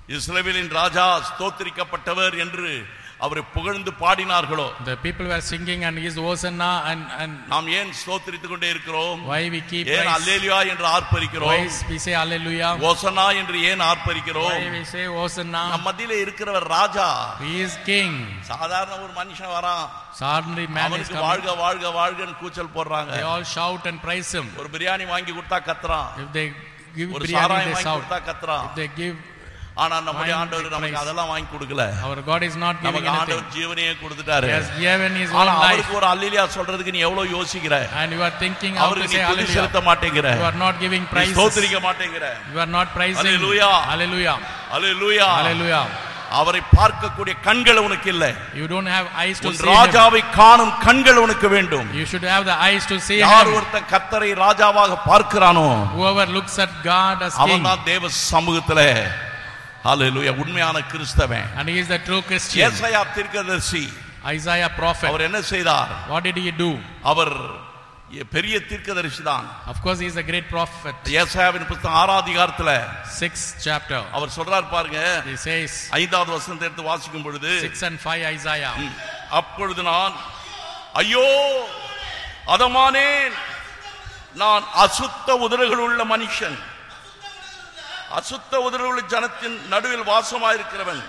இஸ்ரவேலின் ராஜா ஸ்தோத்திரிக்கப்பட்டவர் என்று அவரை புகழ்ந்து பாடினார்களோ The people were singing and his Hosanna and, and நாம் ஏன் ஸ்தோத்திரித்துக் கொண்டே இருக்கிறோம் why we keep ஏன் praise. அல்லேலியா என்று Why ஆர்ப்பரிக்கிறோம் we say hallelujah. ஓசனா என்று ஏன் ஆர்ப்பரிக்கிறோம் Why we say Hosanna. நம் மத்தியில இருக்கிறவர் ராஜா He is king. சாதாரண ஒரு மனுஷன் வரான் Ordinary man is அவனுக்கு coming. வாழ்க வாழ்க வாழ்கன்னு கூச்சல் போடுறாங்க They all shout and praise him. ஒரு பிரியாணி வாங்கி கொடுத்தா கத்துறான் If they give ஒரு biryani, சாராயம் they வாங்கி shout. கொடுத்தா கத்துறான் If they give, ஆனா நம்முடைய wine, ஆண்டவர் they நமக்கு praise. அதெல்லாம் வாங்கி கொடுக்கல our God is not giving நமக்கு anything. ஆண்டவர் ஜீவனையே கொடுத்துட்டாரு He has given his own ஆனா life. அவருக்கு ஒரு அல்லிலியா சொல்றதுக்கு நீ எவ்வளவு யோசிக்கிற And you are thinking how to அவருக்கு say நீ துதி hallelujah. செலுத்த மாட்டேங்கிற You are not giving நீ praises. ஸ்தோத்திரிக்க மாட்டேங்கிற You are not praising. Hallelujah. Hallelujah. Hallelujah Hallelujah. அவரை பார்க்கக்கூடிய கண்கள் உனக்கு இல்லை You don't have eyes to உன் see him. ராஜாவை காணும் கண்கள் உனக்கு வேண்டும் You should have the eyes to see யார் him. ஒருத்தன் கத்தரை ராஜாவாக பார்க்கிறானோ Whoever looks at God as king. அவன் தான் தேவ சமூகத்துல ஹalleluya உண்மையான கிறிஸ்தவன் And he is the true Christian. ஏசாயா தீர்க்கதரிசி Isaiah prophet. அவர் என்ன செய்தார் What did he do? அவர் பெரிய தீர்க்கதரிசி தான் Of course, he is a great prophet. ஏசாயாவின் புத்தகம் ஆறாம் அதிகாரத்துல Sixth chapter. அவர் சொல்றார் பாருங்க He says, ஐந்தாவது வசனத்தை எடுத்து வாசிக்கும் பொழுது six and five Isaiah. ம், அப்பொழுது நான் ஐயோ அதமானேன் நான் அசுத்த உதடுகள் உள்ள மனுஷன் அசுத்த உதடுகள் உள்ள ஜனத்தின் நடுவில் வாசமாயிருக்கிறவன்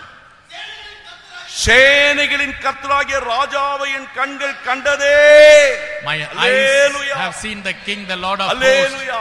சேனைகளின் கர்த்தராகிய ராஜாவை என் கண்கள் கண்டதே My Hallelujah. eyes have seen the king, the Lord of hosts. அல்லேலூயா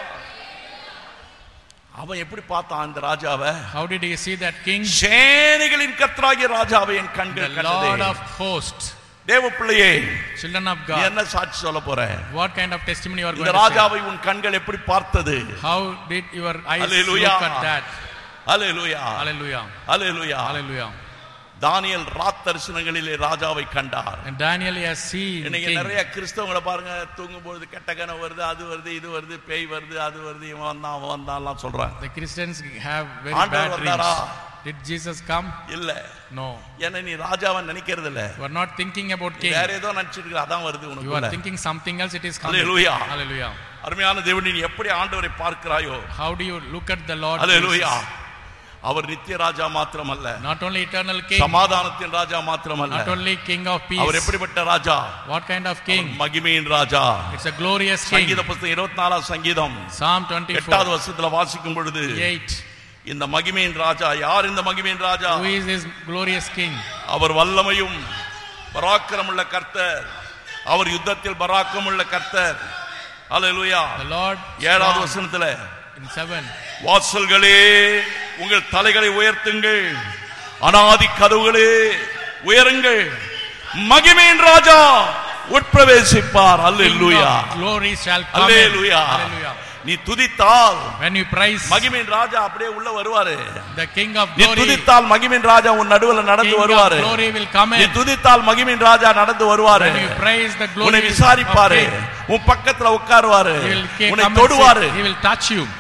அவன் எப்படி பார்த்தான் அந்த ராஜாவை How did he see that king? சேனைகளின் கர்த்தராகிய ராஜாவை என் The கண்கள் Lord கண்டதே of hosts. தேவ பிள்ளையே Children of நீ God. என்ன சாட்சி சொல்ல போற What kind of testimony you are இந்த going to say? ராஜாவை உன் கண்கள் எப்படி பார்த்தது How did your eyes Hallelujah. look at that? Hallelujah Hallelujah. Hallelujah Hallelujah. தானியேல் ராத் தரிசனங்களிலே ராஜாவை கண்டார் And Daniel has seen இன்னைக்கு king. நிறைய கிறிஸ்தவங்களை பாருங்க தூங்கும் பொழுது கெட்ட கனவு வருது அது வருது இது வருது பேய் வருது அது வருது இவன் வந்தான் அவன் வந்தான்லாம் சொல்றாங்க The Christians have very ஆண்டவர் bad வந்தாரா? dreams. Did Jesus come? இல்ல No. ஏன்னா நீ ராஜாவை நினைக்கிறது இல்ல You are not thinking about king. வேற ஏதோ நினைச்சிட்டு இருக்க அதான் வருது You are உனக்கு thinking something else, it is coming. Hallelujah. Hallelujah. அருமையான தேவன் நீ எப்படி ஆண்டவரை பார்க்கிறாயோ How do you look at the Lord? Hallelujah Jesus? அவர் நித்திய ராஜா மாத்திரமல்ல Not only eternal king, சமாதானத்தின் ராஜா மாத்திரமல்ல not only king of our peace. எப்படிப்பட்ட ராஜா What kind of king? மகிமையின் ராஜா It's a glorious king. சங்கீத புஸ்தகம் இருபத்தி நாலாம் சங்கீதம் Psalm எட்டாவது 24, வருஷத்துல வாசிக்கும் பொழுது 8. இந்த மகிமையின் ராஜா யார் இந்த மகிமையின் ராஜா Who is this glorious king? அவர் வல்லமையும் பராக்கிரமுள்ள கர்த்தர் அவர் யுத்தத்தில் பராக்கிரமுள்ள கர்த்தர் அல்லேலூயா The Lord ஏழாவது strong வசனத்துல in 7. வாசல்களே உங்கள் தலைகளை உயர்த்துங்கள் அனாதி கதவுகளே உயருங்கள் மகிமையின் ராஜா உட்பிரவேசிப்பார் King hallelujah of glory shall come in. Hallelujah Hallelujah. நீ துதித்தால் When you praise மகிமையின் ராஜா அப்படியே உள்ள வருவாரு the king of நீ glory, துதித்தால் மகிமையின் ராஜா உன் நடுவுல நடந்து king of வருவாரு glory will come நீ in. துதித்தால் மகிமையின் ராஜா நடந்து வருவாரு When you praise the உன்னை glory of விசாரிப்பாரு king, உன் பக்கத்துல உட்காருவாரு he will ca- உன்னை come and தொடுவாரு sit. He will touch you.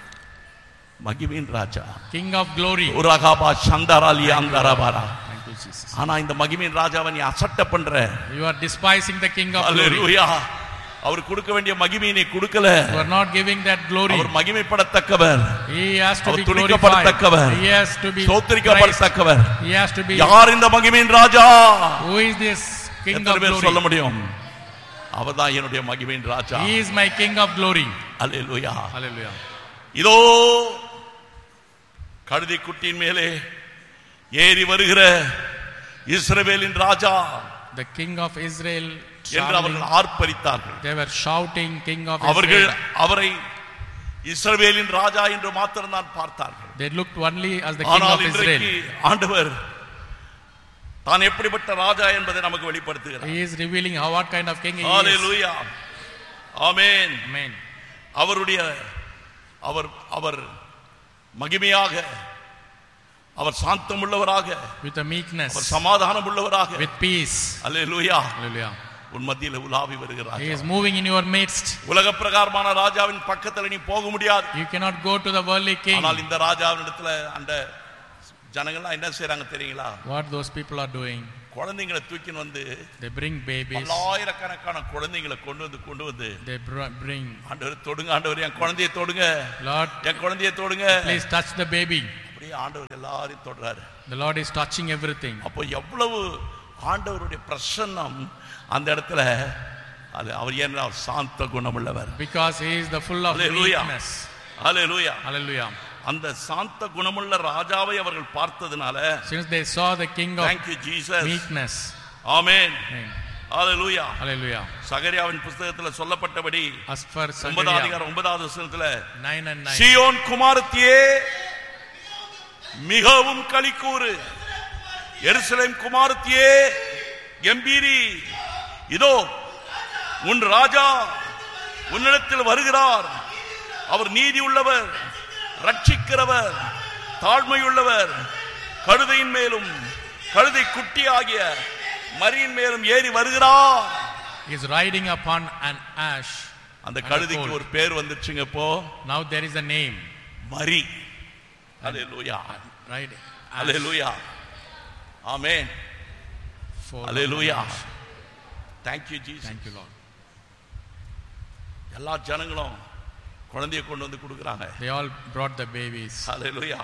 மகிமையின் ராஜா King of glory. உரகாபா சந்தராலி அந்தரபாரா Thank you, Jesus. ஆனா இந்த மகிமையின் ராஜாவை நீ அசட்ட பண்ற You are despising the king of glory. அல்லேலூயா அவர் கொடுக்க வேண்டிய மகிமையை நீ கொடுக்கல You are not giving that glory. Our மகிமைப்படத்தக்கவர் He has to our be glorified. துதிக்கப்படத்தக்கவர். He has to be praised. சோத்தரிக்கப்படத்தக்கவர் He has to be. யார் இந்த மகிமையின் ராஜா Who is this king எத்தனை of பேர் சொல்ல glory? முடியும் அவர்தான் என்னுடைய மகிமையின் ராஜா He is my king of glory. Hallelujah Hallelujah. இதோ கழுதை குட்டியின் மேலே ஏறி வருகிற இஸ்ரவேலின் ராஜா The king of Israel. என்று shouting. அவர்கள் ஆர்ப்பரித்தார்கள் They were shouting, King of அவர்கள் Israel. அவரை இஸ்ரவேலின் ராஜா என்று மாத்திரம் தான் பார்த்தார்கள் They looked only as the king ஆனால் of Israel. இன்றைக்கு ஆண்டவர் தான் எப்படிப்பட்ட ராஜா என்பதை நமக்கு வெளிப்படுத்துகிறார் He is revealing how what kind of king he is. Hallelujah amen Amen. அவருடைய அவர் அவர் மகிமையாக அவர் சாந்தம் உள்ளவராக With a meekness, அவர் சமாதானம் உள்ளவராக with peace. Hallelujah Hallelujah. உன் மத்தியில் உலாவி வருகிறார் He is moving in your midst. உலக பிரகாரமான ராஜாவின் பக்கத்துல நீ போக முடியாது You cannot go to the worldly king. ஆனால் இந்த ராஜாவின் இடத்துல அந்த ஜனங்கள்லாம் என்ன செய்றாங்க தெரியுங்களா What those people are doing, குழந்தைங்களை தூக்கின்னு வந்து they bring babies. பல்லாயிரக்கணக்கான குழந்தைங்களை கொண்டு வந்து கொண்டு வந்து They br- bring, ஆண்டவர் தொடுங்க ஆண்டவர் என் குழந்தையை தொடுங்க Lord, என் குழந்தையை தொடுங்க please touch the baby. அப்படியே ஆண்டவர் எல்லாரையும் தொடுறாரு The Lord is touching everything. அப்போ எவ்வளவு ஆண்டவருடைய பிரசன்னம் அந்த இடத்துல அது அவர் ஏன்னா சாந்த குணமுள்ளவர் Because He is the full of Hallelujah. meekness. Hallelujah Hallelujah. அந்த சாந்த குணமுள்ள ராஜாவை அவர்கள் பார்த்ததுனால Since they saw the King of thank you jesus meekness. Amen Amen. Hallelujah Hallelujah. சகரியாவின் புஸ்தகத்துல சொல்லப்பட்டபடி As for ஒன்பதாவது Zechariah அதிகாரம் ஒன்பதாவது வசனத்துல 9 and 9. சியோன் குமாரத்தியே மிகவும் களிக்கூறு எருசலேம் குமாரத்தியே கம்பீரி இதோ உன் ராஜா உன்னிடத்தில் வருகிறார் அவர் நீதி உள்ளவர் ரட்சிக்கிறவர் தாழ்மையுள்ளவர் கழுதையின் மேலும் கழுதை குட்டி ஆகிய மரியின் மேலும் ஏறி வருகிறார் He is riding upon an ash. அந்த And கழுதைக்கு a colt. ஒரு பேர் வந்துருச்சுங்க இப்போ Now there is a name. மரி hallelujah Right? Ash. Hallelujah amen For hallelujah thank you Jesus Thank you, Lord. எல்லா ஜனங்களும் குழந்தைய கொண்டு வந்து கொடுக்குறாங்க They all brought the babies. அல்லேலூயா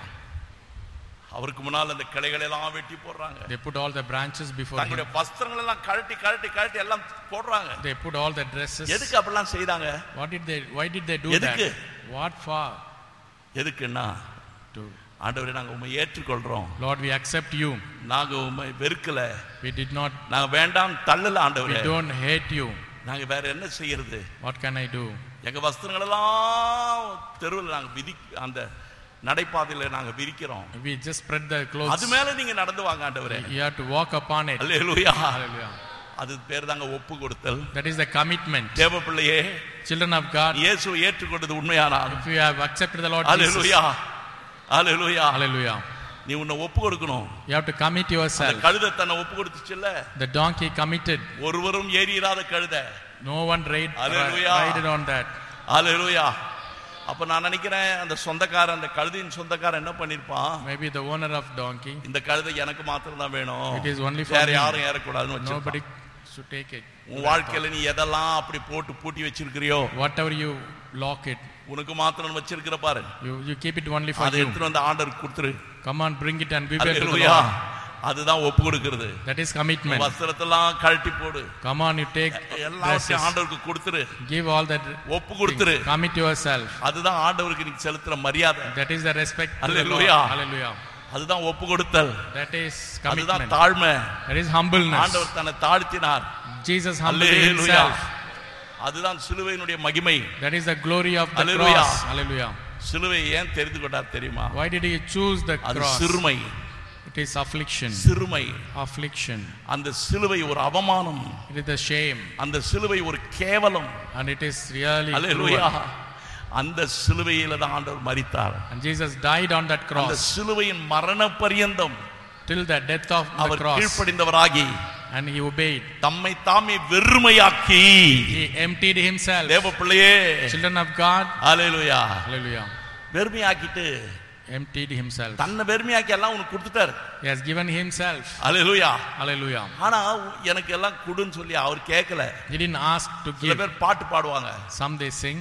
அவருக்கு முன்னால் அந்த கிளைகளை எல்லாம் வெட்டி போடுறாங்க They put all the branches before him. தங்களுடைய வஸ்திரங்கள் எல்லாம் கழட்டி கழட்டி கழட்டி எல்லாம் போடுறாங்க They put all the dresses. எதுக்கு அப்படிலாம் செய்தாங்க What did they? Why did they do எதுக்கு? that? What for? எதுக்குன்னா To ஆண்டவரே நாங்க உண்மை ஏற்றுக்கொள்றோம் Lord, we accept you. நாங்க உண்மை வெறுக்கல We did not. நாங்க வேண்டாம் தள்ளல We ஆண்டவரே don't hate you. நாங்க வேற என்ன செய்யறது What can I do? எங்க வஸ்திரங்கள் எல்லாம் தெருவில் நாங்க விதி அந்த நடைபாதையில நாங்க விரிக்கிறோம் We just spread the அது clothes. மேல நீங்க நடந்து வாங்க ஆண்டவரே You have to walk upon it. Hallelujah Hallelujah. அது பேர் தாங்க ஒப்பு கொடுத்தல் That is the commitment. தேவ பிள்ளையே Children of God, இயேசுவை ஏற்றுக்கொண்டது உண்மையானால் if you have accepted the Lord Jesus, hallelujah hallelujah hallelujah, நீ உன்னை ஒப்பு கொடுக்கணும் you have to commit அந்த yourself. கழுதை தன்னை ஒப்பு கொடுத்துச்சுல்ல The donkey committed. ஒருவரும் ஏறிராத கழுதை No one raid, Hallelujah. rided on that. அல்லேலூயா அப்ப நான் நினைக்கிறேன் அந்த சொந்தக்காரன் அந்த கழுதையின் சொந்தக்காரன் என்ன பண்ணிருப்பான் Maybe the owner of donkey. இந்த கழுதை எனக்கு மாத்திரம் தான் வேணும் It is only for வேற me. யாரும் ஏறக்கூடாதுன்னு Nobody வச்சிருப்பான் should take it. உன் வாழ்க்கையில நீ எதெல்லாம் அப்படி போட்டு பூட்டி வச்சிருக்கிறியோ Whatever you lock it, உனக்கு மாத்திரம் வச்சிருக்கிற பாரு you, you keep it only for அதை you. எடுத்துட்டு வந்து ஆண்டருக்கு கொடுத்துரு Come on, bring it and give it to the hallelujah Lord. அதுதான் ஒப்பு கொடுக்கிறது That is commitment. வஸ்திரத்தெல்லாம் கழட்டி போடு Come on, you take எல்லாத்தையும் dresses. ஆண்டவருக்கு கொடுத்துரு Give all that. ஒப்பு கொடுத்துரு Commit yourself. அதுதான் ஆண்டவருக்கு நீ செலுத்துற மரியாதை That is the respect to the Lord. Hallelujah. Hallelujah. அதுதான் ஒப்பு கொடுத்தல் That is அதுதான் commitment. தாழ்மை That is humbleness. ஆண்டவர் தன்னை தாழ்த்தினார் Jesus humbled அல்லேலூயா himself. அதுதான் சிலுவையினுடைய மகிமை That is the glory of the Hallelujah. cross. Hallelujah. சிலுவையை ஏன் தெரிந்து கொண்டார் தெரியுமா Why did he choose the அது cross? சிறுமை It is affliction. சிறுமை Affliction. அந்த சிலுவை ஒரு அவமானம் It is the shame. அந்த சிலுவை ஒரு கேவலம் And it is really hallelujah cruel. அந்த சிலுவையில தான் ஆண்டவர் மரித்தார் And Jesus died on that அந்த cross சிலுவையின் மரண பரியந்தம் till the death of the our cross. கீழ்ப்படிந்தவராகி And he obeyed. தம்மை தாமே வெறுமையாக்கி He emptied himself. தேவ பிள்ளையே Children of God. Hallelujah Hallelujah. வெறுமையாக்கிட்டு Emptied himself. தன்னை வெறுமையாக்கி எல்லாம் உனக்கு கொடுத்துட்டாரு He has given himself. Hallelujah Hallelujah. ஆனா எனக்கு எல்லாம் கொடுன்னு சொல்லி அவர் கேட்கல He didn't ask to சில give. பேர் பாட்டு பாடுவாங்க Some they sing.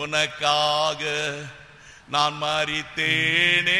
உனக்காக நான் மறித்தேனே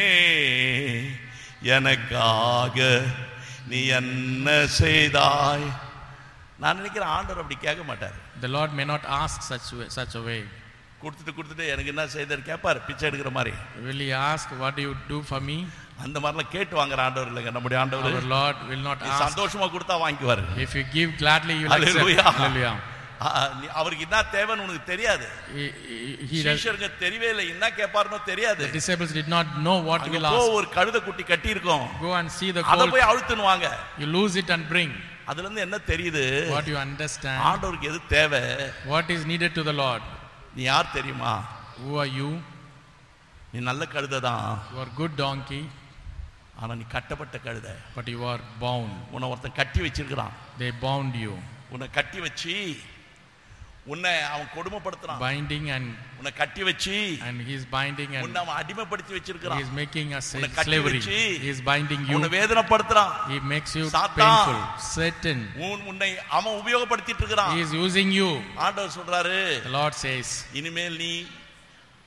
எனக்காக நீ என்ன செய்தாய் நான் நினைக்கிறேன் ஆண்டவர் அப்படி கேட்க மாட்டார் The Lord may not ask such way, such a way. கொடுத்துட்டு கொடுத்துட்டு எனக்கு என்ன செய்தார் கேட்பார் பிச்சை எடுக்கிற மாதிரி Will he ask, What do you do for me? அந்த மாதிரிலாம் கேட்டு வாங்குற ஆண்டவர் இல்லைங்க நம்முடைய Our ஆண்டவர் Lord will not நீ ask. சந்தோஷமா கொடுத்தா வாங்கிக்குவாரு If you give gladly, you will accept. Hallelujah. Hallelujah. ஆ, நீ- அவருக்கு என்ன தேவைன்னு உனக்கு தெரியாது He, he, he does, சீஷருங்க தெரியவே இல்லை என்ன கேட்பாருனோ தெரியாது the disciples did not know what அங்க will போ ask. ஒரு கழுதை குட்டி கட்டி இருக்கும் Go and see the அதை gold. போய் அழுத்துனுவாங்க You lose it and bring. அதுல இருந்து என்ன தெரியுது What you understand. ஆண்டவருக்கு எது தேவை What is needed to the Lord. நீ யார் தெரியுமா Who are you? நீ நல்ல கழுதை தான் You are good donkey, ஆனா நீ கட்டப்பட்ட கழுதை but you are bound. உன்னை ஒருத்தன் கட்டி வச்சிருக்கிறான் They bound you. உன்னை கட்டி வச்சு உன்னை அவன் கொடுமைப்படுத்துறான் Binding and உன்னை கட்டி வச்சு and he is binding and உன்னை அவன் அடிமைப்படுத்தி he வச்சிருக்கிறான் is making us உன்னை கட்டி slavery. வச்சு He is binding you. உன்னை வேதனைப்படுத்துறான் He makes you சாத்தான். painful. Satan. உன் உன்னை அவன் உபயோகப்படுத்திட்டு இருக்கிறான் He is using you. ஆண்டவர் சொல்றாரு The Lord says, இனிமேல் நீ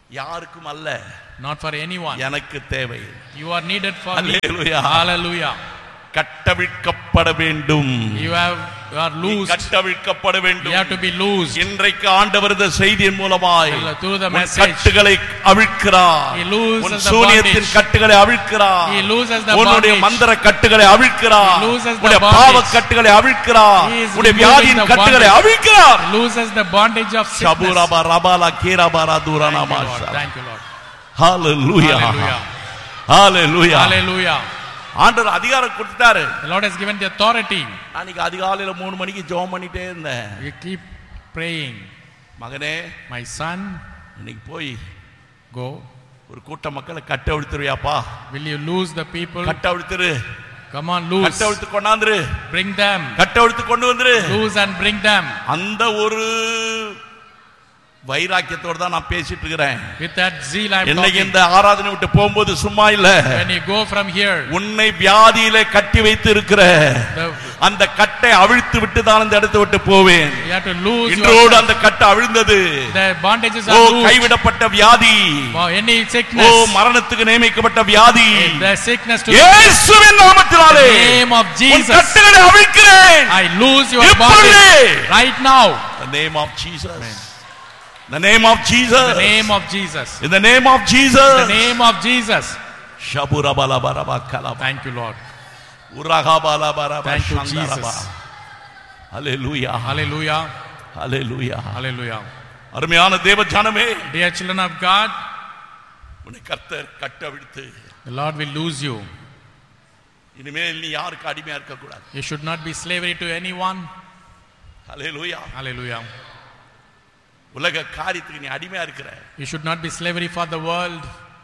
யாருக்கும் அல்ல not for anyone. எனக்கு தேவை You are needed for me. Hallelujah. Hallelujah. கட்டவிழ்க்கப்பட வேண்டும் You have you are நீ loosed. கட்டவிழ்க்கப்பட You வேண்டும் have to be loosed. இன்றைக்கு ஆண்டவர் இந்த செய்தியின் மூலமாய் Through the உன் message. கட்டுகளை அவிழ்க்கிறார் He looses உன் the சூனியத்தின் bondage. கட்டுகளை அவிழ்க்கிறார் He looses the உன்னுடைய bondage. மந்திர கட்டுகளை அவிழ்க்கிறார் He looses the உன்னுடைய bondage. பாவ கட்டுகளை அவிழ்க்கிறார் He is உன்னுடைய removing வியாதியின் the கட்டுகளை bondage. அவிழ்க்கிறார் Loses the bondage of sickness. ஷபுரபா ரபாலா கீரபாரா Thank you, தூரானாமா Lord. Thank you, Lord. Hallelujah Hallelujah. Hallelujah Hallelujah. ஆண்டவர் அதிகாரம் கொடுத்தாரு The Lord has given the authority. அன்னைக்கு அதிகாலையில மூணு மணிக்கு ஜெபம் பண்ணிட்டே இருந்தேன் You keep praying. மகனே My son, இன்னைக்கு போய் go. ஒரு கூட்ட மக்களை கட்ட அழுத்துருவியாப்பா Will you lose the people? கட்ட அழுத்துரு Come on, lose. கட்ட அழுத்து கொண்டாந்துரு Bring them. கட்ட அழுத்து கொண்டு வந்துரு Lose and bring them. அந்த ஒரு வைராக்கியத்தோட தான் நான் பேசிட்டு இருக்கிறேன் With that zeal I'm இன்னைக்கு talking. இந்த ஆராதனை விட்டு போகும்போது சும்மா இல்ல When you go from here, உன்னை வியாதியில கட்டி வைத்து இருக்கிற the, அந்த கட்டை அவிழ்த்து விட்டு தான் அந்த இடத்தை விட்டு போவேன் you have to lose இன்றோடு yourself. அந்த கட்டை அவிழ்ந்தது The bondages O are loosed. கைவிடப்பட்ட வியாதி For any ஓ sickness, மரணத்துக்கு நியமிக்கப்பட்ட வியாதி the sickness to இயேசுவின் நாமத்தினாலே the name of உன் Jesus. கட்டுகளை அவிழ்க்கிறேன் I lose your இப்பொழுதே. bondage right now. the name of Jesus the name of Jesus The name of Jesus. in the name of Jesus The name of Jesus. ஷபுரபலபரப கலப Thank you, Lord. உரகபலபரப Thank you, சந்தரப Jesus. Hallelujah Hallelujah. Hallelujah Hallelujah. அருமையான தேவ ஜனமே Dear children of God, உன்னை கர்த்தர் கட்டவிழ்த்து the Lord will lose you. இனிமேல் நீ யாருக்கு அடிமையா இருக்க கூடாது You should not be slavery to anyone. Hallelujah Hallelujah. உலக காரியத்துக்கு நீ அடிமையா இருக்கிற You should not be slavery for the world.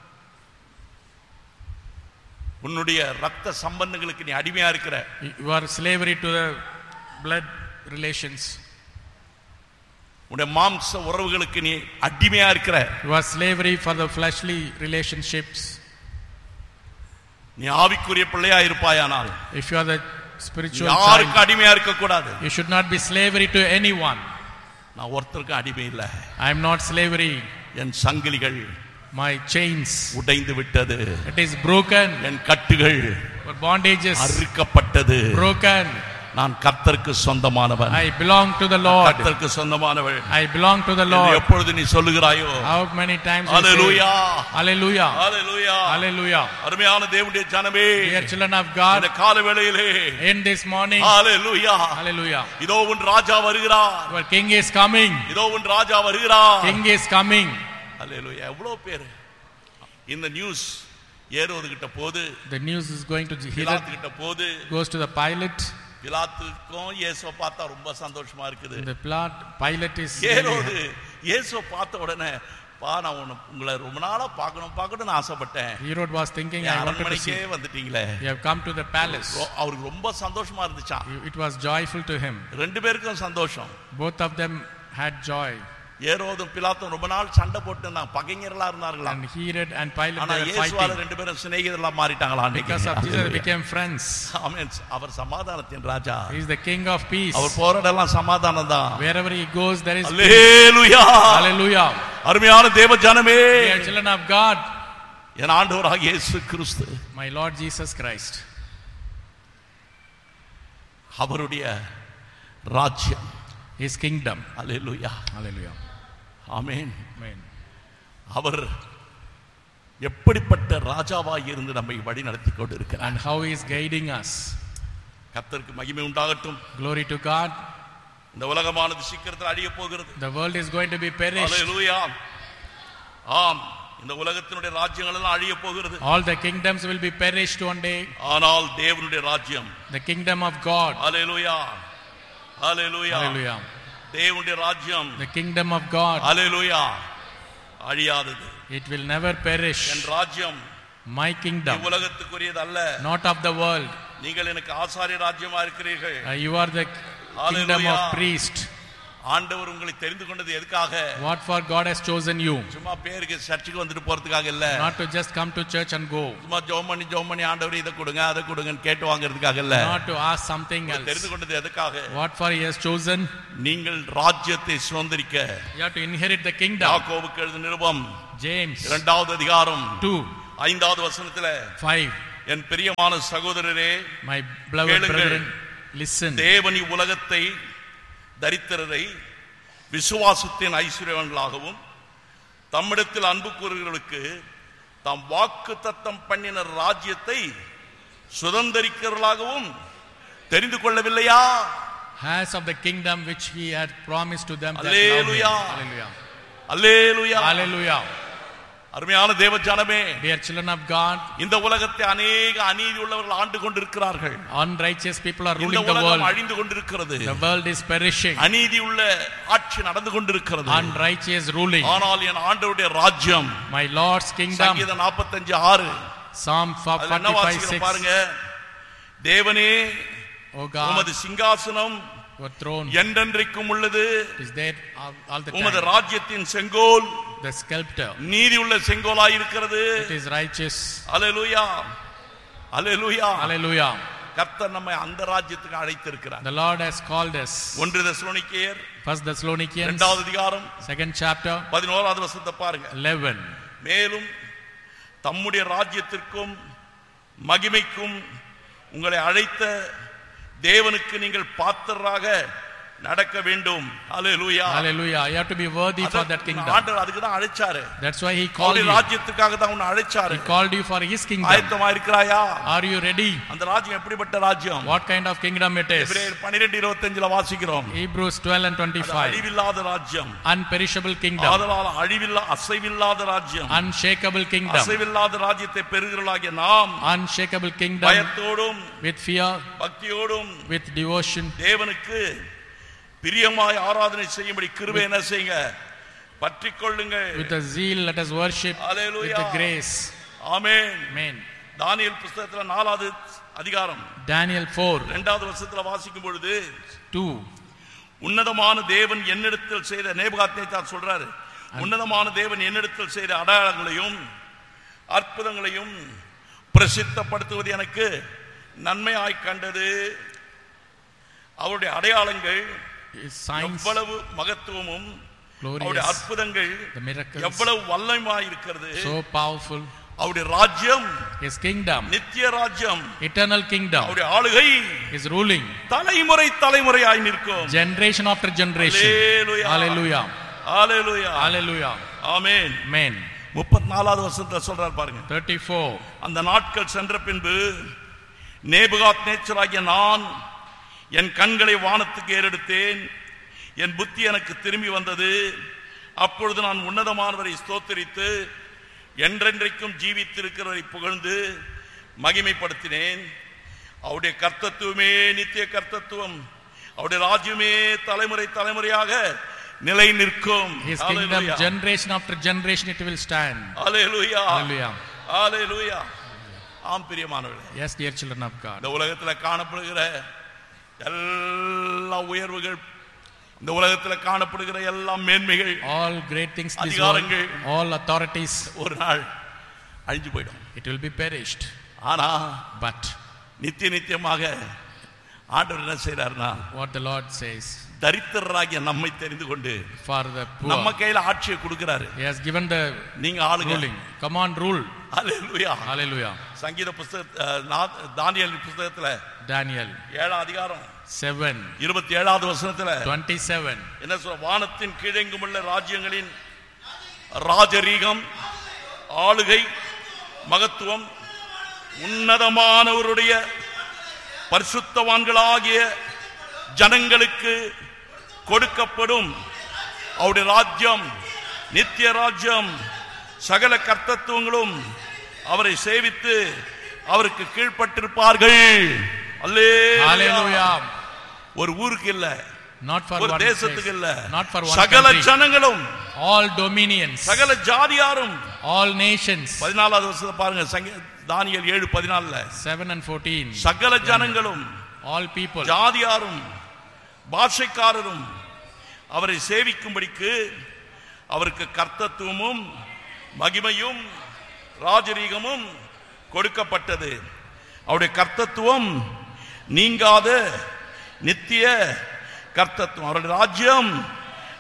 உன்னுடைய ரத்த சம்பந்தங்களுக்கு நீ அடிமையா இருக்கிற You are slavery to the blood relations. உன்னுடைய மாம்ச உறவுகளுக்கு நீ அடிமையா இருக்கிற You are slavery for the fleshly relationships. நீ ஆவிக்குரிய பிள்ளையா இருப்பாயானால் If you are the spiritual யாருக்கு child, அடிமையா இருக்க கூடாது you should not be slavery to anyone. நான் ஒருத்தருக்கும் அடிமை இல்ல I am not slavery. என் சங்கிலிகள் My chains, உடைந்து விட்டது it is broken. என் கட்டுகள் Our bondages, அறுக்கப்பட்டது broken. நான் கர்த்தருக்கு சொந்தமானவன் I belong to the Lord. கர்த்தருக்கு சொந்தமானவன் I belong to the என்று Lord. எப்பொழுது நீ சொல்லுகிறாயோ How many times we hallelujah say, Hallelujah. Hallelujah Hallelujah. அருமையான தேவனுடைய ஜனமே Dear children of இந்த God, கால வேளையிலே in this morning, hallelujah Hallelujah. இதோ உன் ராஜா வருகிறார் Our King is coming. இதோ உன் ராஜா வருகிறார் King is coming. ஹalleluya எவ்வளவு பேர் இந்த நியூஸ் ஏரோது கிட்ட போது The news is going to Herod, பிலாத்து கிட்ட போது goes to the pilot. பிலாத்துக்கும் இயேசுவை பார்த்தா ரொம்ப சந்தோஷமா இருக்குது The plot, pilot is Herod really, இயேசுவை பார்த்த உடனே பா நான் உன்னை உங்களை ரொம்ப நாளா பார்க்கணும் பார்க்கணும்னு ஆசைப்பட்டேன் Herod was thinking, N I wanted to அரண்மனைக்கே see. வந்துட்டீங்களே You have come to the palace. ரொ- அவருக்கு ரொம்ப சந்தோஷமா இருந்துச்சான் It was joyful to him. ரெண்டு பேருக்கும் சந்தோஷம் Both of them had joy. ஏரோதும் பிலாத்தும் ரொம்ப நாள் சண்டை போட்டு இருந்தாங்க பகைஞர்களா இருந்தார்களாம் And Herod and Pilate ஆனா they were இயேசுவால fighting. ரெண்டு பேரும் சிநேகிதர்களா மாறிட்டாங்களா அன்னைக்கு? Because of Jesus, they Hallelujah. became friends. ஆமென். அவர் சமாதானத்தின் ராஜா He is the King of peace. அவர் போராடலாம் சமாதானம் தான் Wherever he goes, there is peace. Hallelujah Hallelujah. அருமையான தேவ ஜனமே Dear children of God, என் ஆண்டவராக இயேசு கிறிஸ்து my Lord Jesus Christ, அவருடைய ராஜ்யம் his kingdom. அல்லேலூயா Hallelujah. ஆமென் Amen. அவர் எப்படிப்பட்ட ராஜாவாய் இருந்து நம்மை வழி நடத்தி கொண்டு இருக்கிறார் And how he is guiding us. கர்த்தருக்கு மகிமை உண்டாகட்டும் Glory to God. இந்த உலகமானது சீக்கிரத்தில் அழிய போகிறது The world is going to be perished. அல்லேலூயா ஆம் இந்த உலகத்தினுடைய ராஜ்யங்கள் எல்லாம் அழிய போகிறது All the kingdoms will be perished one day. ஆனால் தேவனுடைய ராஜ்யம் The kingdom of God. Hallelujah hallelujah Hallelujah. தேவனுடைய ராஜ்யம் The kingdom of God. அல்லேலூயா அழியாதது It will never perish. என் ராஜ்யம் My kingdom, உலகத்துக்குரியது அல்ல not of the world. நீங்கள் எனக்கு ஆசாரிய ராஜ்யமா இருக்கிறீர்கள் Uh, you are the kingdom of Hallelujah. priest. ஆண்டவர் உங்களை தெரிந்து கொண்டது எதுக்காக What for God has chosen you. சும்மா பேருக்கு சர்ச்சுக்கு வந்துட்டு போறதுக்காக இல்ல Not to just come to church and go. சும்மா ஜோம் பண்ணி ஜோம் பண்ணி ஆண்டவர் இதை கொடுங்க அதை கொடுங்கன்னு கேட்டு வாங்குறதுக்காக இல்ல Not to ask something தெரிந்து else. கொண்டது எதுக்காக What for he has chosen. நீங்கள் ராஜ்யத்தை சுதந்திரிக்க You have to inherit the kingdom. யாக்கோபுக்கு எழுதின நிருபம் James இரண்டாவது அதிகாரம் 2 ஐந்தாவது வசனத்துல 5. என் பிரியமான சகோதரரே My beloved கேளுங்கள். brethren, listen. தேவனி உலகத்தை தரித்திரரை விசுவாசத்தின் ஐஸ்வர்யவன்களாகவும் தம்மிடத்தில் அன்பு கூறுகிறவர்களுக்கு தாம் வாக்கு தத்தம் பண்ணின ராஜ்யத்தை சுதந்தரிக்கிறவர்களாகவும் தெரிந்து கொள்ளவில்லையா Has of the kingdom which he had promised to them that love him. Hallelujah. Hallelujah. அல்லேலுயா Hallelujah. அருமையான தேவ ஜனமே Dear children of God, இந்த உலகத்தை அநேக அநீதி உள்ளவர்கள் ஆண்டு கொண்டிருக்கிறார்கள் unrighteous people are இந்த ruling the உலகம் world. அழிந்து கொண்டிருக்கிறது The world is perishing. அநீதி உள்ள ஆட்சி நடந்து கொண்டிருக்கிறது Unrighteous ruling. ஆனால் என் ஆண்டவருடைய ராஜ்யம் My Lord's kingdom. சங்கீதம் நாற்பத்தஞ்சு ஆறு Psalm அதுல என்ன 45 வாசிக்கிறோம் 6. பாருங்க தேவனே O God, உமது சிங்காசனம் your throne என்றென்றைக்கும் உள்ளது is there all, all the உமது time. ராஜ்யத்தின் செங்கோல் The sculptor. நீதி உள்ள செங்கோலாய் இருக்கிறது It is righteous. Hallelujah hallelujah Hallelujah. கர்த்தர் நம்மை அந்த ராஜ்யத்துக்கு அழைத்திருக்கிறார் The Lord has called us. ஒன்று தசுரோனிக்கேயர் First Thessalonians, இரண்டாவது அதிகாரம் second chapter, பதினோராவது வசனத்தை பாருங்க 11. மேலும் தம்முடைய ராஜ்யத்திற்கும் மகிமைக்கும் உங்களை அழைத்த தேவனுக்கு நீங்கள் பாத்திரராக நடக்க வேண்டும் அல்லேலூயா Hallelujah. You have to be worthy for that kingdom. ஆண்டவர் அதுக்கு தான் அழைச்சாரு That's why He called அவருடைய you. ராஜ்யத்துக்காக தான் உன்னை அழைச்சாரு He called you for His kingdom. ஆயத்தமா இருக்கிறாயா Are you ready? அந்த ராஜ்யம் எப்படிப்பட்ட ராஜ்யம் What kind of kingdom it is? எபிரேயர் 12 25 வாசிக்கிறோம் Hebrews 12 and அது 25. அழிவில்லாத ராஜ்யம் Unperishable kingdom. ஆதலால் அழிவில்லா அசைவில்லாத ராஜ்யம் Unshakable kingdom. அசைவில்லாத ராஜ்யத்தை பெறுகிறவர்களாகிய நாம் Unshakable kingdom பயத்தோடும் with fear, பக்தியோடும் with devotion. தேவனுக்கு பிரியமாய் ஆராதனை செய்யும்படி கிருபை என்ன செய்யுங்க பற்றிக் கொள்ளுங்கள் With a zeal, let us worship with Hallelujah. the grace. Amen Amen. தானியேல் புஸ்தகத்துல நாலாவது அதிகாரம் Daniel 4 இரண்டாவது வருஷத்துல வாசிக்கும் பொழுது 2. உன்னதமான தேவன் என்னிடத்தில் செய்த நேபுகாத்நேச்சார் சொல்றாரு உன்னதமான தேவன் என்னிடத்தில் செய்த அடையாளங்களையும் அற்புதங்களையும் பிரசித்தப்படுத்துவது எனக்கு நன்மையாய் கண்டது அவருடைய அடையாளங்கள் His signs, எவ்வளவு மகத்துவமும் அவருடைய glorious, அற்புதங்கள் the miracles, எவ்வளவு வல்லமாய் இருக்கிறது so powerful. அவருடைய ராஜ்யம் His kingdom, நித்திய ராஜ்யம் eternal kingdom, அவருடைய ஆளுகை is ruling தலைமுறை தலைமுறையாய் நிற்கும் generation after generation. Hallelujah. Hallelujah. ஹalleluya Hallelujah. ஆமென் Amen. முப்பத்தி நாலாவது வருஷத்துல சொல்றாரு பாருங்க 34. அந்த நாட்கள் சென்ற பின்பு நேபுகாத் நேச்சராகிய நான் என் கண்களை வானத்துக்கு ஏறெடுத்தேன் என் புத்தி எனக்கு திரும்பி வந்தது அப்பொழுது நான் உன்னதமானவரை ஸ்தோத்தரித்து என்றென்றைக்கும் ஜீவித்திருக்கிறவரை புகழ்ந்து மகிமைப்படுத்தினேன் அவருடைய கர்த்தத்துவமே நித்திய கர்த்தத்துவம் அவருடைய ராஜ்யமே தலைமுறை தலைமுறையாக நிலை நிற்கும் His kingdom, generation after generation, it will stand. Hallelujah. Hallelujah. Hallelujah. ஆம் பிரியமானவர்களே Yes, dear children of God. இந்த உலகத்துல காணப்படுகிற எல்லா உயர்வுகள் இந்த உலகத்துல காணப்படுகிற எல்லா மேன்மைகள் All great things in this world, அதிகாரங்கள். all authorities, ஒரு நாள் அழிஞ்சு போயிடும் it will be perished. ஆனா But நித்திய நித்தியமாக ஆண்டவர் என்ன செய்யறாருன்னா what the Lord says, தரித்திரராகிய நம்மை தெரிந்து கொண்டு for the நம்ம poor, கையில ஆட்சியை கொடுக்கிறாரு He has given the நீங்க ஆளுங்க ruling. Come on, rule. Hallelujah. Hallelujah. சங்கீத புஸ்தக அஹ், நா- தானியேல் புஸ்தகத்துல Daniel ஏழாம் அதிகாரம் 7 இருபத்தி ஏழாவது வசனத்துல 27. என்ன சொல்ற வானத்தின் கீழெங்குமுள்ள ராஜ்யங்களின் ராஜரீகம் ஆளுகை மகத்துவம் உன்னதமானவருடைய பரிசுத்தவான்களாகிய ஜனங்களுக்கு கொடுக்கப்படும் அவருடைய ராஜ்யம் நித்திய ராஜ்யம் சகல கர்த்தத்துவங்களும் அவரை சேவித்து அவருக்கு கீழ்ப்பட்டிருப்பார்கள் அல்லேலூயா Hallelujah. ஒரு ஊருக்கு இல்ல Not for ஒரு one தேசத்துக்கு place, இல்ல not for one சகல country. ஜனங்களும் All dominions, சகல ஜாதியாரும் all nations. பதினாலாவது வருஷத்தை பாருங்க சங்க- தானியேல் ஏழு பதினாலுல 7 and 14. சகல ஜனங்களும் All people. ஜாதியாரும் பாஷைக்காரரும் அவரை சேவிக்கும்படிக்கு அவருக்கு கர்த்தத்துவமும் மகிமையும் ராஜரீகமும் கொடுக்கப்பட்டது அவருடைய கர்த்தத்துவம் நீங்காத நித்திய கர்த்தத்துவம் அவருடைய ராஜ்யம்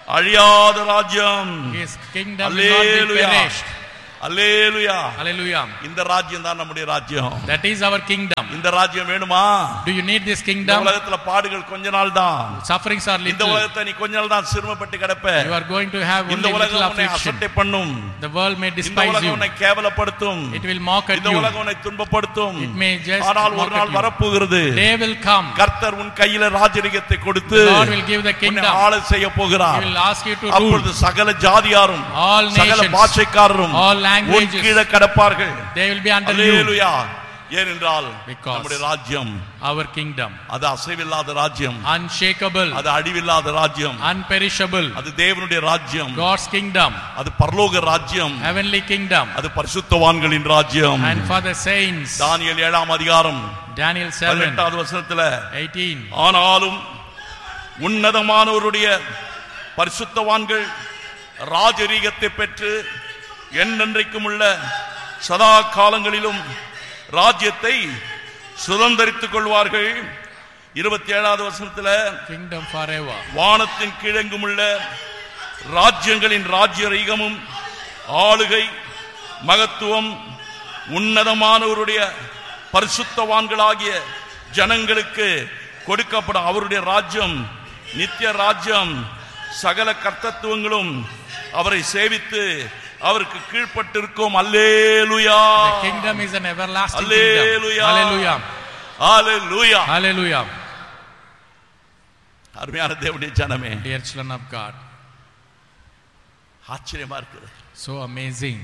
அழியாத ராஜ்யம் His kingdom will not be அல்லேலுயா perished. அல்லேலுயா Hallelujah. இந்த ராஜ்யம் தான் நம்முடைய ராஜ்யம் That is our kingdom. இந்த ராஜ்யம் வேணுமா Do you need this இந்த kingdom? உலகத்துல பாடுகள் கொஞ்ச நாள் தான் Sufferings are இந்த little. உலகத்தை நீ கொஞ்ச நாள் தான் சிரமப்பட்டு கிடப்ப You are going to have இந்த only little உலகம் உன்னை affliction. அசட்டை பண்ணும் The world may இந்த despise உலகம் you. உன்னை கேவலப்படுத்தும் It will mock at இந்த you. உலகம் உன்னை துன்பப்படுத்தும் It may just ஆனால் mock ஒரு at நாள் you. வரப்போகிறது Day will come. கர்த்தர் உன் கையில ராஜரிகத்தை கொடுத்து The Lord will give the உன்னை kingdom. ஆள செய்ய He போகிறார் will ask you to rule. அப்பொழுது சகல ஜாதியாரும் All சகல nations, பாஷைக்காரரும் all உன் languages, கீழே கடப்பார்கள் they will be under you. அல்லேலூயா ஏனென்றால் Because- நம்முடைய ராஜ்யம் Our kingdom. அது அசைவில்லாத ராஜ்யம் Unshakable. அது அழிவில்லாத ராஜ்யம் Unperishable. அது தேவனுடைய ராஜ்யம் God's kingdom. அது பரலோக ராஜ்யம் Heavenly kingdom. அது பரிசுத்தவான்களின் ராஜ்யம் And for the saints. தானியேல் ஏழாம் அதிகாரம் Daniel 7, பதினெட்டாவது வசனத்துல 18. ஆனாலும் உன்னதமானவருடைய பரிசுத்தவான்கள் ராஜரீகத்தை பெற்று என்னென்றைக்கும் உள்ள சதா காலங்களிலும் ராஜ்யத்தை சுதந்தரித்துக் கொள்வார்கள் இருபத்தி ஏழாவது வசனத்துல Kingdom forever. வானத்தின் கிழங்கும் உள்ள ராஜ்யங்களின் ராஜ்யரீகமும் ஆளுகை மகத்துவம் உன்னதமானவருடைய பரிசுத்தவான்களாகிய ஜனங்களுக்கு கொடுக்கப்படும் அவருடைய ராஜ்யம் நித்திய ராஜ்யம் சகல கர்த்தத்துவங்களும் அவரை சேவித்து அவருக்கு கீழ்ப்பட்டிருக்கும் அல்லேலுயா The kingdom is an everlasting Hallelujah. kingdom. Hallelujah. Hallelujah Hallelujah. அருமையான தேவனுடைய ஜனமே Dear children of God. ஆச்சரியமா இருக்குது So amazing.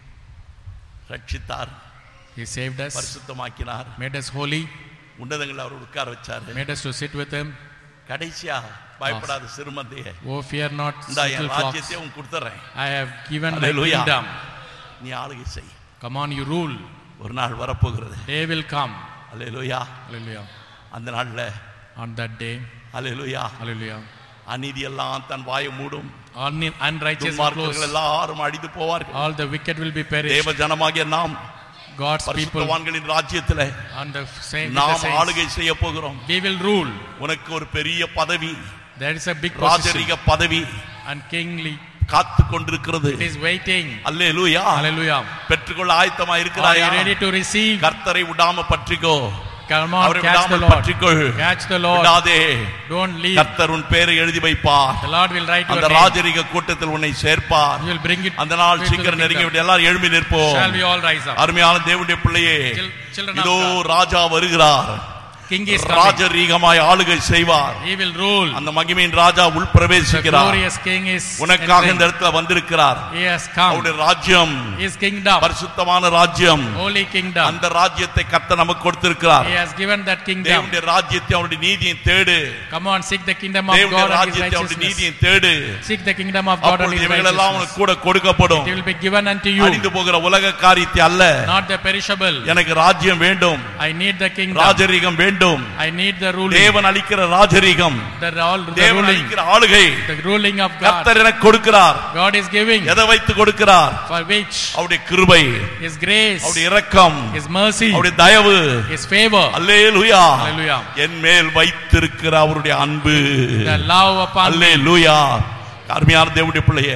ரட்சித்தார் He saved us, பரிசுத்தமாக்கினார் made us holy, உன்னதங்களை அவர் உட்கார வச்சாரு made us to sit with Him. கடைசியா பயப்படாத சிறுமந்தைய Oh, fear not, இந்த little என் flocks. ராஜ்யத்தை உன் கொடுத்துறேன் I have given my Hallelujah. kingdom. நீ ஆளுகை செய் Come on, you rule. ஒரு நாள் வரப்போகிறது Day will come. Hallelujah Hallelujah. அந்த நாள்ல On that day, hallelujah hallelujah. அநீதி எல்லாம் தன் வாயை மூடும் Un- unrighteous will துன்மார்க்கர்கள் close. எல்லாரும் அழிந்து போவார்கள் All the wicked will be perished. தேவ ஜனமாகிய நாம் God's people பரிசுத்தவான்களின் ராஜ்யத்துல on the same with the நாம் saints. ஆளுகை செய்ய போகிறோம் We will rule. உனக்கு ஒரு பெரிய பதவி There is a big position ராஜரீக பதவி and kingly. காத்து கொண்டிருக்கிறது It is waiting. Hallelujah Hallelujah. பெற்றுக்கொள்ள ஆயத்தமா Are இருக்கிறாயா you ready to receive? கர்த்தரை விடாம பற்றிக்கோ Come on, அவரை catch the விடாமல் Lord. பற்றிக்கொள் Catch the Lord. விடாதே Don't leave. கர்த்தர் உன் பேரை எழுதி வைப்பார் The Lord will write your அந்த name. ராஜரீக கூட்டத்தில் உன்னை சேர்ப்பார் He will bring it அந்த நாள் to the சீக்கிரம் நெருங்கி kingdom. விட்டு எல்லாரும் எழும்பி நிற்போம் Shall we all rise up? அருமையான தேவனுடைய பிள்ளையே Chil- children of இதோ God. ராஜா வருகிறார் King is coming. ராஜரீகமாய் ஆளுகை செய்வார் He will rule. அந்த மகிமையின் ராஜா உள் The பிரவேசிக்கிறார் glorious King is உனக்காக இந்த entering. இடத்துல வந்திருக்கிறார் He has come. அவருடைய ராஜ்யம் His kingdom. பரிசுத்தமான ராஜ்யம் Holy kingdom. அந்த ராஜ்யத்தை கர்த்தர் நமக்கு கொடுத்திருக்கிறார் He has given that kingdom. தேவனுடைய ராஜ்யத்தை அவருடைய நீதியை தேடு Come on, seek the kingdom of தேவனுடைய God and His ராஜ்யத்தை அவருடைய righteousnஸ் நீதியை தேடு Seek the kingdom of God and அப்பொழுது His இவைகள் எல்லாம் righteousness. உனக்கு கூட கொடுக்கப்படும் It will be given unto you. அழிந்து போகிற உலக காரியத்தை அல்ல Not the perishable. எனக்கு ராஜ்யம் வேண்டும் I need the kingdom. ராஜரீகம் வேண்டும் I need the ruling. தேவன் அளிக்கிற ராஜரீகம் The, all, the தேவன் ruling. அளிக்கிற ஆளுகை The ruling of God. கர்த்தர் எனக்கு கொடுக்கிறார் God is giving. எதை வைத்து கொடுக்கிறார் For which அவருடைய கிருபை His grace, அவருடைய இரக்கம் His mercy, அவருடைய தயவு His favor, அல்லேலூயா Hallelujah. என் மேல் வைத்திருக்கிற அவருடைய அன்பு the love upon me. அல்லேலூயா அருமையான தேவனுடைய பிள்ளையே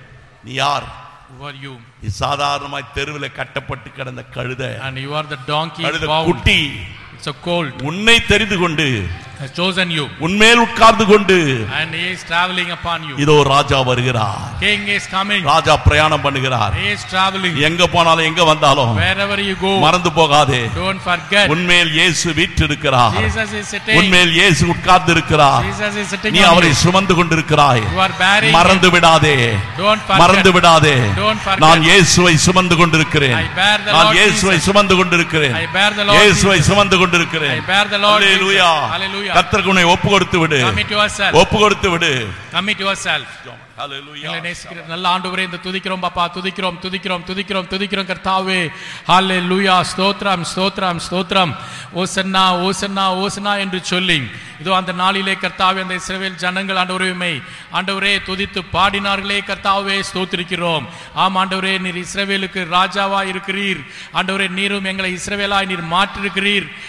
நீ யார் Who are you? நீ சாதாரணமாய் தெருவில் கட்டப்பட்டு கிடந்த கழுத And you are the donkey கழுத bound. குட்டி It's a colt. உன்னை தெரிந்து கொண்டு Has chosen you. உன்மேல் உட்கார்ந்து கொண்டு And he is traveling upon you. இதோ ராஜா வருகிறார் King is coming. ராஜா பிரயாணம் பண்ணுகிறார் He is traveling. எங்க போனாலும் எங்க வந்தாலும் Wherever you go, மறந்து போகாதே don't forget. உன்மேல் இயேசு வீற்றிருக்கிறார் Jesus is sitting. உன்மேல் இயேசு உட்கார்ந்து இருக்கிறார் Jesus is sitting நீ on அவரை you. சுமந்து கொண்டிருக்கிறாய் You are bearing மறந்து விடாதே Don't forget. மறந்து விடாதே Don't forget. நான் இயேசுவை சுமந்து கொண்டிருக்கிறேன் I bear the நான் Lord இயேசுவை Jesus. சுமந்து கொண்டிருக்கிறேன் I bear the Lord இயேசுவை Jesus. சுமந்து கொண்டிருக்கிறேன் I bear the Lord hallelujah Jesus. Hallelujah. கர்த்தருக்கு உன்னை ஒப்பு கொடுத்து விடு Commit yourself. ஒப்பு கொடுத்து விடு Commit yourself. அல்லேலூயா எங்களை நேசிக்கிற நல்ல ஆண்டவரே இந்த துதிக்கிறோம் பாப்பா துதிக்கிறோம் துதிக்கிறோம் துதிக்கிறோம் துதிக்கிறோம் கர்த்தாவே ஹாலே லூயா ஸ்தோத்ரம் ஸ்தோத்ரம் ஸ்தோத்ரம் ஓசன்னா ஓசன்னா ஓசன்னா என்று சொல்லி இதோ அந்த நாளிலே கர்த்தாவே அந்த இஸ்ரவேல் ஜனங்கள் ஆண்டவரையுமே ஆண்டவரே துதித்து பாடினார்களே கர்த்தாவே ஸ்தோத்திரிக்கிறோம் ஆம் ஆண்டவரே நீர் இஸ்ரவேலுக்கு ராஜாவா இருக்கிறீர் ஆண்டவரே நீரும் எங்களை இஸ்ரவேலாய் நீர் மாற்றிருக்கிறீர்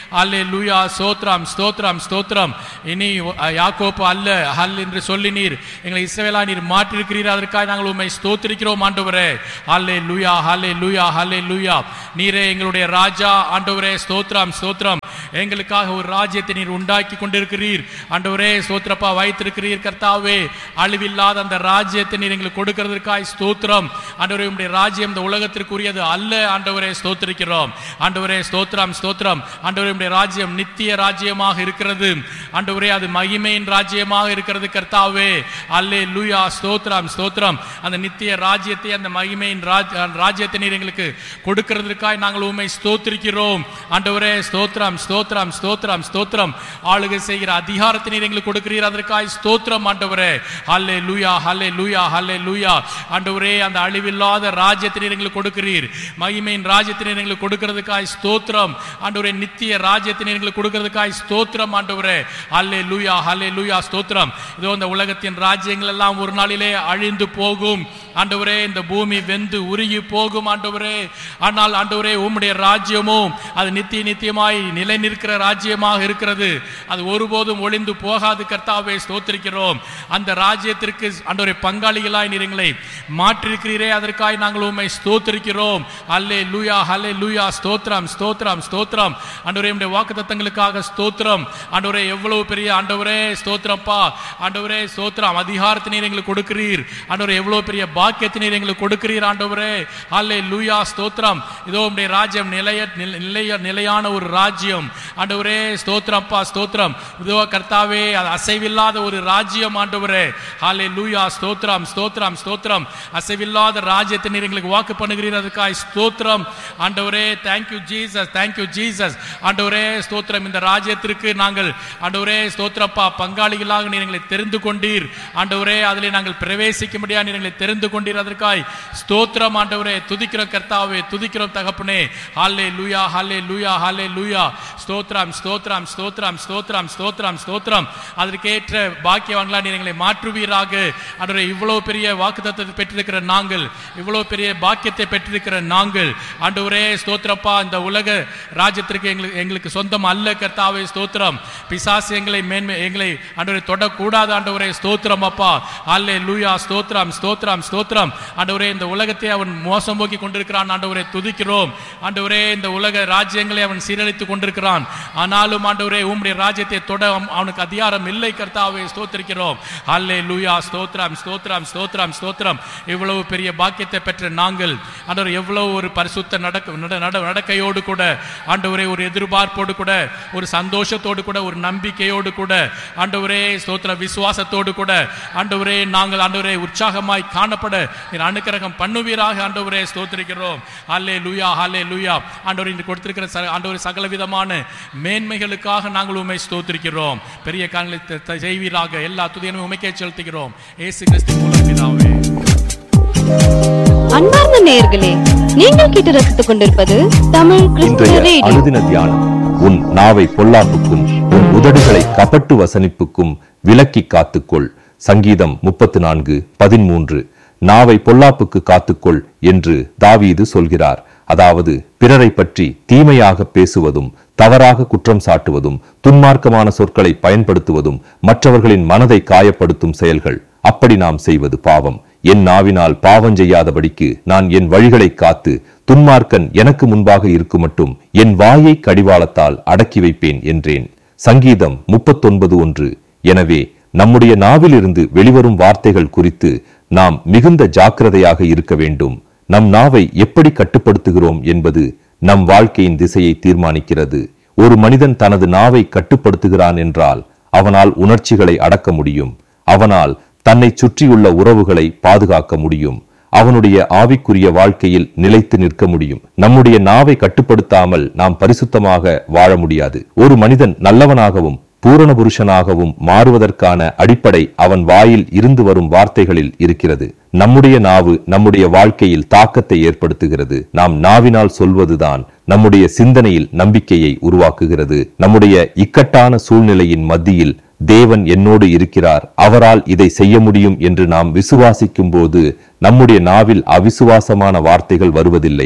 அல்லே லூயா ஸ்தோத்ரம் ஸ்தோத்ரம் ஸ்தோத்ரம் இனி அஹ், யாக்கோப்பு அல்ல ஹல் என்று சொல்லி நீர் எங்களை இஸ்ரவேலா நீர் மாற்றிருக்கிறீர் அதற்காக நாங்கள் உண்மை ஸ்தோத்திரிக்கிறோம் ஆண்டவரே ஹல்லே லூயா ஹல்லே லூயா ஹல்லே லூயா நீரே எங்களுடைய ராஜா ஆண்டவரே ஸ்தோத்ரம் ஸ்தோத்ரம் எங்களுக்காக ஒரு ராஜ்யத்தை நீர் உண்டாக்கி கொண்டிருக்கிறீர் ஆண்டவரே ஸ்தோத்திரப்பா வைத்திருக்கிறீர் கர்த்தாவே அழிவில்லாத அந்த ராஜ்யத்தை நீர் எங்களுக்கு கொடுக்கிறதற்காய் ஸ்தோத்திரம் ஆண்டவரே உம்முடைய ராஜ்யம் இந்த உலகத்திற்குரியது அல்ல ஆண்டவரே ஸ்தோத்திரிக்கிறோம் ஆண்டவரே ஸ்தோத்திரம் ஸ்தோத்திரம் ஆண்டவரே உம்முடைய ராஜ்யம் நித்திய ராஜ்யமாக இருக்கிறது ஆண்டவரே அது மகிமையின் ராஜ்யமாக இருக்கிறது கர்த்தாவே அல்லே லூயா ஸ்தோத்திரம் ஸ்தோத்திரம் அந்த நித்திய ராஜ்யத்தை அந்த மகிமையின் ராஜ் ராஜ்யத்தை நீர் எங்களுக்கு கொடுக்கிறதற்காய் நாங்கள் உண்மை ஸ்தோத்திரிக்கிறோம் ஆண்டவரே ஸ்தோத்திரம் ஸ்தோத்திரம் ஸ்தோத்திரம் ஸ்தோத்திரம் ஆளுகை செய்கிற அதிகாரத்தை நீர் எங்களுக்கு கொடுக்கிறீர் அதற்காய் ஸ்தோத்திரம் ஆண்டவரே ஹல்லே லூயா ஹல்லே லூயா ஹல்லே லூயா ஆண்டவரே அந்த அழிவில்லாத ராஜ்யத்தை நீர் எங்களுக்கு கொடுக்கிறீர் மகிமையின் ராஜ்யத்தை நீர் எங்களுக்கு கொடுக்கிறதுக்காய் ஸ்தோத்திரம் ஆண்டவரே நித்திய ராஜ்யத்தை நீர் எங்களுக்கு கொடுக்கிறதுக்காய் ஸ்தோத்திரம் ஆண்டவரே ஹல்லே லூயா ஹல்லே லூயா ஸ்தோத்திரம் இதோ இந்த உலகத்தின் ராஜ்யங்கள் எல்லாம் ஒரு நாளிலே அழிந்து போகும் ஆண்டவரே இந்த பூமி வெந்து உருகி போகும் ஆண்டவரே ஆனால் ஆண்டவரே உம்முடைய ராஜ்யமும் அது நித்திய நித்தியமாய் நிலை நிற்கிற ராஜ்யமாக இருக்கிறது அது ஒருபோதும் ஒளிந்து போகாது கர்த்தாவே ஸ்தோத்திரிக்கிறோம் அந்த ராஜ்யத்திற்கு ஆண்டவரே பங்காளிகளாய் நீர் எங்களை மாற்றிருக்கிறீரே அதற்காய் நாங்கள் உம்மை ஸ்தோத்திரிக்கிறோம் அல்லே லூயா ஹல்லே லூயா ஸ்தோத்திரம் ஸ்தோத்திரம் ஸ்தோத்திரம் ஆண்டவரே உம்முடைய வாக்குத்தத்தங்களுக்காக ஸ்தோத்திரம் ஆண்டவரே எவ்வளவு பெரிய ஆண்டவரே ஸ்தோத்திரப்பா ஆண்டவரே ஸ்தோத்திரம் அதிகாரத்தை நீர் எங்களுக்கு கொடுக்கிறீர் ஆண்டவரே எவ்வளவு பெரிய பாக்கியத்தை நீர் எங்களுக்கு கொடுக்கிறீர் ஆண்டவரே அல்லே லூயா ஸ்தோத்திரம் இதோ உம்முடைய ராஜ்யம் நிலைய நில- நிலைய நிலையான ஒரு ராஜ்யம் ஆண்டவரே ஸ்தோத்திரப்பா ஸ்தோத்திரம் இதோ கர்த்தாவே அது அசைவில்லாத ஒரு ராஜ்யம் ஆண்டவரே ஹாலே லூயா ஸ்தோத்திரம் ஸ்தோத்திரம் ஸ்தோத்திரம் அசைவில்லாத ராஜ்யத்தை நீர் எங்களுக்கு வாக்கு பண்ணுகிறீர் அதுக்காய் ஸ்தோத்திரம் ஆண்டவரே தேங்க்யூ ஜீசஸ் தேங்க்யூ ஜீசஸ் ஆண்டவரே ஸ்தோத்திரம் இந்த ராஜ்யத்திற்கு நாங்கள் ஆண்டவரே ஸ்தோத்திரப்பா பங்காளிகளாக நீர் எங்களை தெரிந்து கொண்டீர் ஆண்டவரே அதிலே நாங்கள் பிரவேசிக்கும்படியா நீர் எங்களை தெரிந்து கொண்டீர் அதற்காய் ஸ்தோத்திரம் ஆண்டவரே துதிக்கிறோம் கர்த்தாவே துதிக்கிறோம் தகப்பனே ஹாலே லூயா ஹாலே லூயா ஹாலே லூயா ஸ்தோத்திரம் ஸ்தோத்திரம் ஸ்தோத்திரம் ஸ்தோத்திரம் ஸ்தோத்திரம் ஸ்தோத்திரம் அதற்கேற்ற பாக்கியவான்களா நீர் எங்களை மாற்றுவீராக ஆண்டவரே இவ்வளவு பெரிய வாக்குத்தத்தத்தை பெற்றிருக்கிற நாங்கள் இவ்வளவு பெரிய பாக்கியத்தை பெற்றிருக்கிற நாங்கள் ஆண்டவரே ஸ்தோத்திரப்பா இந்த உலக ராஜ்யத்திற்கு எங்களுக்கு எங்களுக்கு சொந்தம் அல்ல கர்த்தாவே ஸ்தோத்திரம் பிசாசு எங்களை மேன்மை எங்களை ஆண்டவரை தொடக்கூடாது ஆண்டவரே ஸ்தோத்திரம் அப்பா அல்லே லூயா ஸ்தோத்திரம் ஸ்தோத்திரம் ஸ்தோத்திரம் ஆண்டவரே இந்த உலகத்தை அவன் மோசம் போக்கி கொண்டிருக்கிறான் ஆண்டவரே துதிக்கிறோம் ஆண்டவரே இந்த உலக ராஜ்யங்களை அவன் சீரழித்துக் கொண்டிருக்கிறான் ஆனாலும் ஆண்டவரே உம்முடைய ராஜ்யத்தை தொட அவன்- அவனுக்கு அதிகாரம் இல்லை கர்த்தாவே ஸ்தோத்திரிக்கிறோம் அல்லே லூயா ஸ்தோத்திரம் ஸ்தோத்திரம் ஸ்தோத்திரம் ஸ்தோத்திரம் இவ்வளவு பெரிய பாக்கியத்தை பெற்ற நாங்கள் ஆண்டவர் எவ்வளவு ஒரு பரிசுத்த நடக்க நட- நட- நடக்கையோடு கூட ஆண்டவரே ஒரு எதிர்பார்ப்போடு கூட ஒரு சந்தோஷத்தோடு கூட ஒரு நம்பிக்கையோடு கூட ஆண்டவரே ஸ்தோத்திர விசுவாசத்தோடு கூட ஆண்டவரே நாங்கள் ஆண்டவரே உற்சாகமாய் காணப்பட நீர் அனுக்கிரகம் பண்ணுவீராக ஆண்டவரே ஸ்தோத்திரிக்கிறோம் அல்லே லூயா ஹல்லே லூயா ஆண்டவர் இன்று கொடுத்திருக்கிற ச- ஆண்டவரே சகல விதமான மேன்மைகளுக்காக நாங்கள் உண்மை ஸ்தோத்திரிக்கிறோம் பெரிய காரணங்களை த- த- செய்வீராக எல்லா துதியனும் உமைக்கே செலுத்துகிறோம் ஏசு கிறிஸ்து மூலம் பிதாவே அன்பார்ந்த நேயர்களே நீங்கள் கேட்டு ரசித்துக் கொண்டிருப்பது தமிழ் கிறிஸ்துவ இன்றைய ரேடியோ அனுதின தியானம் உன் நாவை பொல்லாப்புக்கும் உன் உதடுகளை கபட்டு வசனிப்புக்கும் விலக்கி காத்துக்கொள் சங்கீதம் முப்பத்து நான்கு பதிமூன்று நாவை பொல்லாப்புக்கு காத்துக்கொள் என்று தாவீது சொல்கிறார் அதாவது பிறரை பற்றி தீமையாக பேசுவதும் தவறாக குற்றம் சாட்டுவதும் துன்மார்க்கமான சொற்களை பயன்படுத்துவதும் மற்றவர்களின் மனதை காயப்படுத்தும் செயல்கள் அப்படி நாம் செய்வது பாவம் என் நாவினால் பாவம் செய்யாதபடிக்கு நான் என் வழிகளை காத்து துன்மார்க்கன் எனக்கு முன்பாக இருக்கும் மட்டும் என் வாயை கடிவாளத்தால் அடக்கி வைப்பேன் என்றேன் சங்கீதம் முப்பத்தொன்பது ஒன்று எனவே நம்முடைய நாவிலிருந்து வெளிவரும் வார்த்தைகள் குறித்து நாம் மிகுந்த ஜாக்கிரதையாக இருக்க வேண்டும் நம் நாவை எப்படி கட்டுப்படுத்துகிறோம் என்பது நம் வாழ்க்கையின் திசையை தீர்மானிக்கிறது ஒரு மனிதன் தனது நாவை கட்டுப்படுத்துகிறான் என்றால் அவனால் உணர்ச்சிகளை அடக்க முடியும் அவனால் தன்னை சுற்றியுள்ள உறவுகளை பாதுகாக்க முடியும் அவனுடைய ஆவிக்குரிய வாழ்க்கையில் நிலைத்து நிற்க முடியும் நம்முடைய நாவை கட்டுப்படுத்தாமல் நாம் பரிசுத்தமாக வாழ முடியாது ஒரு மனிதன் நல்லவனாகவும் பூரண புருஷனாகவும் மாறுவதற்கான அடிப்படை அவன் வாயில் இருந்து வரும் வார்த்தைகளில் இருக்கிறது நம்முடைய நாவு நம்முடைய வாழ்க்கையில் தாக்கத்தை ஏற்படுத்துகிறது நாம் நாவினால் சொல்வதுதான் நம்முடைய சிந்தனையில் நம்பிக்கையை உருவாக்குகிறது நம்முடைய இக்கட்டான சூழ்நிலையின் மத்தியில் தேவன் என்னோடு இருக்கிறார் அவரால் இதை செய்ய முடியும் என்று நாம் விசுவாசிக்கும் போது நம்முடைய நாவில் அவிசுவாசமான வார்த்தைகள் வருவதில்லை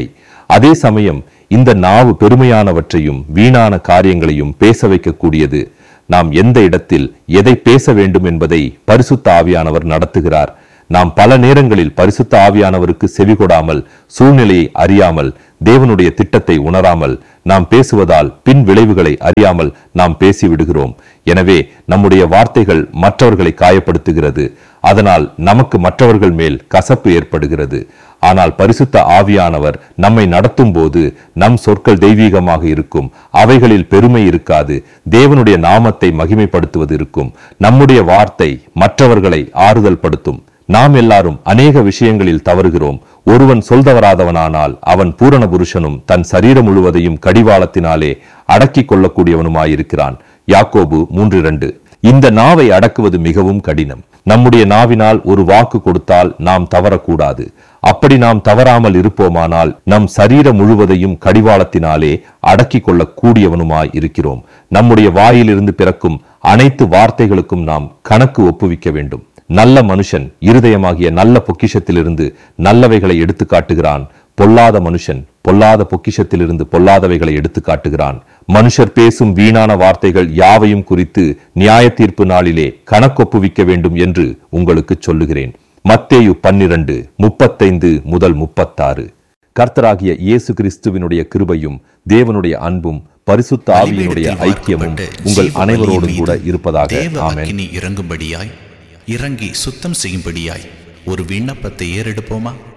அதே சமயம் இந்த நாவு பெருமையானவற்றையும் வீணான காரியங்களையும் பேச வைக்கக்கூடியது நாம் எந்த இடத்தில் எதை பேச வேண்டும் என்பதை பரிசுத்த ஆவியானவர் நடத்துகிறார் நாம் பல நேரங்களில் பரிசுத்த ஆவியானவருக்கு செவிகொடாமல் சூழ்நிலையை அறியாமல் தேவனுடைய திட்டத்தை உணராமல் நாம் பேசுவதால் பின் விளைவுகளை அறியாமல் நாம் பேசிவிடுகிறோம் எனவே நம்முடைய வார்த்தைகள் மற்றவர்களை காயப்படுத்துகிறது அதனால் நமக்கு மற்றவர்கள் மேல் கசப்பு ஏற்படுகிறது ஆனால் பரிசுத்த ஆவியானவர் நம்மை நடத்தும் போது நம் சொற்கள் தெய்வீகமாக இருக்கும் அவைகளில் பெருமை இருக்காது தேவனுடைய நாமத்தை மகிமைப்படுத்துவது இருக்கும் நம்முடைய வார்த்தை மற்றவர்களை ஆறுதல் படுத்தும் நாம் எல்லாரும் அநேக விஷயங்களில் தவறுகிறோம் ஒருவன் சொல்தவராதவனானால் அவன் பூரண புருஷனும் தன் சரீரம் முழுவதையும் கடிவாளத்தினாலே அடக்கிக் கொள்ளக்கூடியவனுமாயிருக்கிறான் யாக்கோபு மூன்று இரண்டு இந்த நாவை அடக்குவது மிகவும் கடினம் நம்முடைய நாவினால் ஒரு வாக்கு கொடுத்தால் நாம் தவறக்கூடாது அப்படி நாம் தவறாமல் இருப்போமானால் நம் சரீரம் முழுவதையும் கடிவாளத்தினாலே அடக்கிக் கொள்ளக் கூடியவனுமாய் இருக்கிறோம் நம்முடைய வாயிலிருந்து பிறக்கும் அனைத்து வார்த்தைகளுக்கும் நாம் கணக்கு ஒப்புவிக்க வேண்டும் நல்ல மனுஷன் இருதயமாகிய நல்ல பொக்கிஷத்திலிருந்து நல்லவைகளை எடுத்து காட்டுகிறான் பொல்லாத மனுஷன் பொல்லாத பொக்கிஷத்திலிருந்து பொல்லாதவைகளை எடுத்து காட்டுகிறான் மனுஷர் பேசும் வீணான வார்த்தைகள் யாவையும் குறித்து நியாய தீர்ப்பு நாளிலே கணக்கொப்புவிக்க வேண்டும் என்று உங்களுக்கு சொல்லுகிறேன் மத்தேயு பன்னிரண்டு முப்பத்தைந்து முதல் முப்பத்தாறு கர்த்தராகிய இயேசு கிறிஸ்துவினுடைய கிருபையும் தேவனுடைய அன்பும் பரிசுத்த ஆவியினுடைய ஐக்கியமும் உங்கள் அனைவரோடும் கூட இருப்பதாக தேவ ஆமென் அக்கினி இறங்கும்படியாய் இறங்கி சுத்தம் செய்யும்படியாய் ஒரு விண்ணப்பத்தை ஏறெடுப்போமா